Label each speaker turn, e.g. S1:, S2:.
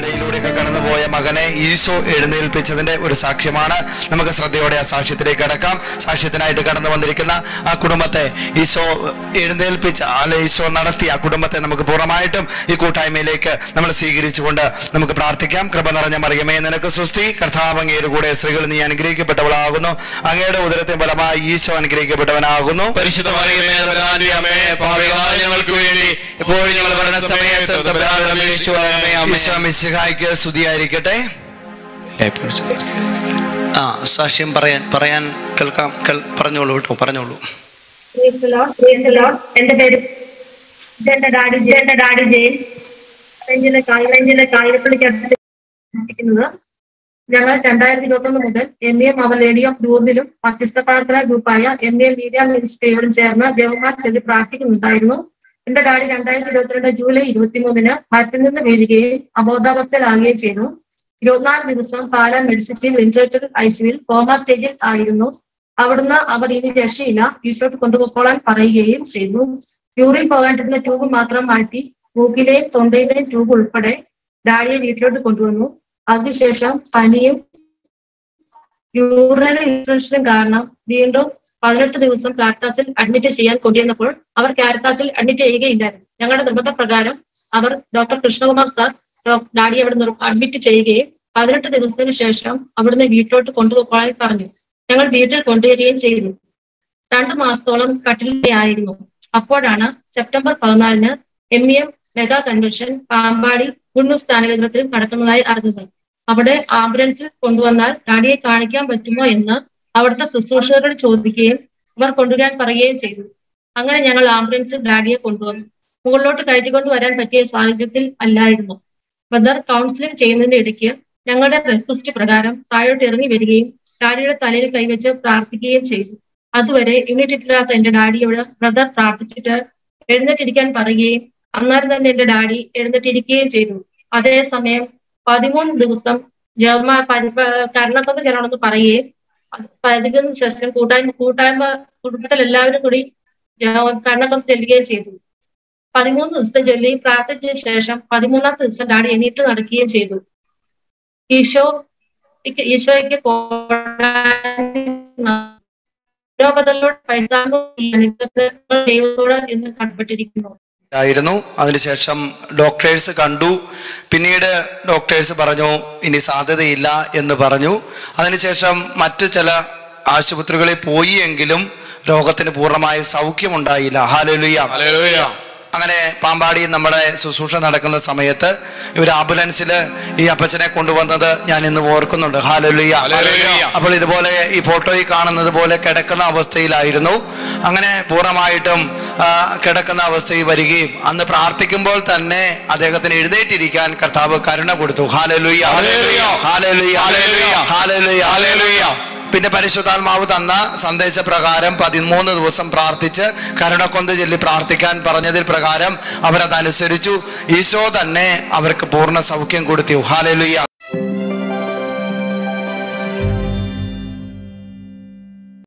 S1: ഇടയിലൂടെയൊക്കെ കടന്നുപോയ മകനെ ഈശോ എഴുന്നേൽപ്പിച്ചതിന്റെ ഒരു സാക്ഷ്യമാണ് നമുക്ക് ശ്രദ്ധയോടെ ആ സാക്ഷ്യത്തിലേക്ക് കടക്കാം സാക്ഷ്യത്തിനായിട്ട് കടന്നു വന്നിരിക്കുന്ന ആ കുടുംബത്തെ ഈശോ എഴുന്നേൽപ്പിച്ച അല്ലെ ഈശോ നടത്തിയ ആ കുടുംബത്തെ നമുക്ക് പൂർണ്ണമായിട്ടും ഈ കൂട്ടായ്മയിലേക്ക് നമ്മൾ സ്വീകരിച്ചുകൊണ്ട് നമുക്ക് പ്രാർത്ഥിക്കാം കൃപ നിറഞ്ഞ മറിയമേ നിനക്ക് സുസ്തി കർത്താവ് അങ്ങയുടെ കൂടെ സ്ത്രീകൾ നീ അനുഗ്രഹിക്കപ്പെട്ടവളാകുന്നു അങ്ങയുടെ ഉദരത്തെ ഫലമായി ഈശോ അനുഗ്രഹിക്കപ്പെട്ടവനാകുന്നു
S2: പരിശുദ്ധ മറിയമേ തമ്പുരാന്റെ അമ്മേ പാപികളായ ഞങ്ങൾക്ക് വേണ്ടി എപ്പോഴും ഞങ്ങൾ മരണ സമയത്ത് തമ്പുരാനോട് അപേക്ഷിച്ചു കൊള്ളണമേ. ആമേൻ.
S1: ഈശോ മിശിഹായ്ക്ക് സ്തുതിയായിരിക്കട്ടെ
S3: ആ സാക്ഷ്യം പറയാൻ പറയാൻ കേൾക്കാം കേൾ- പറഞ്ഞോളൂ കേട്ടോ പറഞ്ഞോളൂ
S4: Praise the Lord. Praise the Lord. എന്റെ പേര് എന്റെ ഡാഡി ജെ- എന്റെ ഡാഡി ജെയിൻ റേഞ്ചിലെ റേഞ്ചിലെ കായികപ്പള്ളിക്കടുത്ത് താമസിക്കുന്നത് ഞങ്ങൾ രണ്ടായിരത്തി ഇരുപത്തി ഒന്ന് മുതൽ M A our lady of ദൂർദിലും മധ്യസ്ഥ പ്രാർത്ഥന ഗ്രൂപ്പായ എം എ മീഡിയ മിനിസ്ട്രിയോടും ചേർന്ന് ജവമാർ ചൊല്ലി പ്രാർത്ഥിക്കുന്നുണ്ടായിരുന്നു എന്റെ ഡാഡി രണ്ടായിരത്തി ഇരുപത്തിരണ്ട് ജൂലൈ ഇരുപത്തിമൂന്നിന് മരത്തിൽ നിന്ന് വീഴുകയും അബോധാവസ്ഥയിലാകുകയും ചെയ്തു ഇരുപത്തിനാല് ദിവസം പാലാ മെഡിസിറ്റിയിൽ വെന്റിലേറ്റർ ഐസിയുവിൽ കോമ സ്റ്റേജിൽ ആയിരുന്നു അവിടുന്ന് അവർ ഇനി രക്ഷയില്ല വീട്ടിലോട്ട് കൊണ്ടുപോയിക്കോളാൻ പറയുകയും ചെയ്തു യൂറിൻ പോകാണ്ടിരുന്ന ട്യൂബ് മാത്രം മാറ്റി മൂക്കിലെയും തൊണ്ടയിലെയും ട്യൂബ് ഉൾപ്പെടെ ഡാഡിയെ വീട്ടിലോട്ട് കൊണ്ടുവന്നു അതിനുശേഷം പനിയും യൂറിനൽ ഇൻഫെക്ഷനും കാരണം വീണ്ടും പതിനെട്ട് ദിവസം കാരിത്താസിൽ അഡ്മിറ്റ് ചെയ്യാൻ കൊണ്ടുവന്നപ്പോൾ അവർ കാരിത്താസിൽ അഡ്മിറ്റ് ചെയ്യുകയില്ലായിരുന്നു ഞങ്ങളുടെ നിർബന്ധപ്രകാരം അവർ ഡോക്ടർ കൃഷ്ണകുമാർ സാർ ഡോ- ഡാഡിയെ അവിടെ അഡ്മിറ്റ് ചെയ്യുകയും പതിനെട്ട് ദിവസത്തിന് ശേഷം അവിടുന്ന് വീട്ടിലോട്ട് കൊണ്ടുപോകാൻ പറഞ്ഞു ഞങ്ങൾ വീട്ടിൽ കൊണ്ടുവരികയും ചെയ്തു രണ്ടു മാസത്തോളം കട്ടിലായിരുന്നു അപ്പോഴാണ് സെപ്റ്റംബർ പതിനാലിന് M E M mega convention Pampady Kunnoor സ്ഥാനകേന്ദ്രത്തിൽ നടക്കുന്നതായി അറിഞ്ഞത് അവിടെ ആംബുലൻസിൽ കൊണ്ടുവന്നാൽ ഡാഡിയെ കാണിക്കാൻ പറ്റുമോ എന്ന് അവിടുത്തെ ശുശ്രൂഷകരോട് ചോദിക്കുകയും അവർ കൊണ്ടുവരാൻ പറയുകയും ചെയ്തു അങ്ങനെ ഞങ്ങൾ ആംബുലൻസിൽ ഡാഡിയെ കൊണ്ടുവന്നു മുകളിലോട്ട് കയറ്റിക്കൊണ്ട് വരാൻ പറ്റിയ സാഹചര്യത്തിൽ അല്ലായിരുന്നു വെദർ കൗൺസിലിംഗ് ചെയ്യുന്നതിന്റെ ഇടയ്ക്ക് ഞങ്ങളുടെ റിക്വസ്റ്റ് പ്രകാരം താഴോട്ട് ഇറങ്ങി വരികയും ഡാഡിയുടെ തലയിൽ കൈവച്ച് പ്രാർത്ഥിക്കുകയും ചെയ്തു അതുവരെ ഇല്ലാത്ത എന്റെ ഡാഡിയോട് ബ്രദർ പ്രാർത്ഥിച്ചിട്ട് എഴുന്നേറ്റിരിക്കാൻ പറയുകയും അന്നേരം തന്നെ എന്റെ ഡാഡി എഴുന്നേറ്റിരിക്കുകയും ചെയ്തു അതേസമയം പതിമൂന്ന് ദിവസം ജർമ്മ കരണക്കൊന്ന് ചെല്ലണമെന്ന് പറയുകയും പതിമൂന്ന് ശേഷം കൂട്ടായ്മ കൂട്ടായ്മ കുടുംബത്തിൽ എല്ലാവരും കൂടി കണ്ണക്കൊന്ന് ചെല്ലുകയും ചെയ്തു പതിമൂന്ന് ദിവസം ചൊല്ലി പ്രാർത്ഥിച്ച ശേഷം പതിമൂന്നാമത്തെ ദിവസം ഡാഡി എണീറ്റ് നടക്കുകയും ചെയ്തു ഈശോ ഈശോയ്ക്ക് കോടാനുകോടി പൈസാമോ ഈ അനുഗ്രഹങ്ങൾ ദൈവത്തോട് എന്ന് കടപ്പെട്ടിരിക്കുന്നു
S1: ആയിരുന്നു അതിനുശേഷം ഡോക്ടേഴ്സ് കണ്ടു പിന്നീട് ഡോക്ടേഴ്സ് പറഞ്ഞു ഇനി സാധ്യതയില്ല എന്ന് പറഞ്ഞു അതിനുശേഷം മറ്റു ചില ആശുപത്രികളിൽ പോയി എങ്കിലും രോഗത്തിന് പൂർണ്ണമായ സൗഖ്യമുണ്ടായില്ല ഹാലലുയ്യ
S2: ഹല്ലേലൂയ.
S1: അങ്ങനെ പാമ്പാടി നമ്മുടെ ശുശ്രൂഷ നടക്കുന്ന സമയത്ത് ഇവർ ആംബുലൻസിൽ ഈ അപ്പച്ചനെ കൊണ്ടുവന്നത് ഞാൻ ഇന്ന് ഓർക്കുന്നുണ്ട് ഹാലലുയ്യ
S2: ഹല്ലേലൂയ.
S1: അപ്പോൾ ഇതുപോലെ ഈ ഫോട്ടോയിൽ കാണുന്നത് പോലെ കിടക്കുന്ന അവസ്ഥയിലായിരുന്നു അങ്ങനെ പൂർണ്ണമായിട്ടും ആ, കിടക്കുന്ന അവസ്ഥയിൽ വരികയും അന്ന് പ്രാർത്ഥിക്കുമ്പോൾ തന്നെ അദ്ദേഹത്തിന് എഴുന്നേറ്റിരിക്കാൻ കർത്താവ് കരുണ കൊടുത്തു ഹാലലുയ്യ
S2: ഹല്ലേലൂയ.
S1: ഹാലലുയ്യ
S2: ഹല്ലേലൂയ.
S1: ഹാലലുയ്യ
S2: ഹല്ലേലൂയ.
S1: പിന്നെ പരിശുദ്ധാത്മാവ് തന്ന സന്ദേശപ്രകാരം പതിമൂന്ന് ദിവസം പ്രാർത്ഥിച്ച് കരുണക്കൊന്ത് ചൊല്ലി പ്രാർത്ഥിക്കാൻ പറഞ്ഞതിൽ പ്രകാരം അവരതനുസരിച്ചു ഈശോ തന്നെ അവർക്ക് പൂർണ്ണ സൗഖ്യം കൊടുത്തു ഹാലലുയ്യ